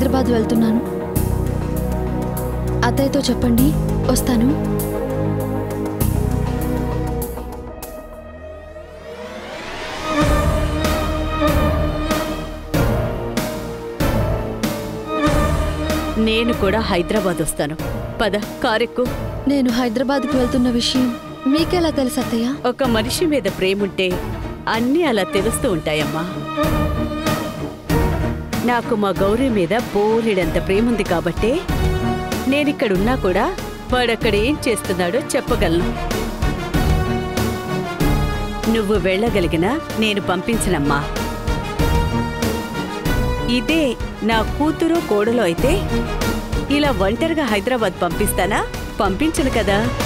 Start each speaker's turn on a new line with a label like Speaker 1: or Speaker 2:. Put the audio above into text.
Speaker 1: హైదరాబాద్ వెళ్తున్నాను అత్తయ్యతో చెప్పండి వస్తాను
Speaker 2: నేను కూడా హైదరాబాద్ వస్తాను పద కారెక్కు
Speaker 1: నేను హైదరాబాద్కి వెళ్తున్న విషయం మీకెలా తెలుసు అత్తయ్య
Speaker 2: ఒక మనిషి మీద ప్రేముంటే అన్నీ అలా తెలుస్తూ ఉంటాయమ్మా నాకు మా గౌరీ మీద బోలెడంత ప్రేముంది కాబట్టే నేనిక్కడున్నా కూడా వాడక్కడ ఏం చేస్తున్నాడో చెప్పగలను నువ్వు వెళ్ళగలిగినా నేను పంపించనమ్మా ఇదే నా కూతురు కోడలో అయితే ఇలా ఒంటరిగా హైదరాబాద్ పంపిస్తానా పంపించను కదా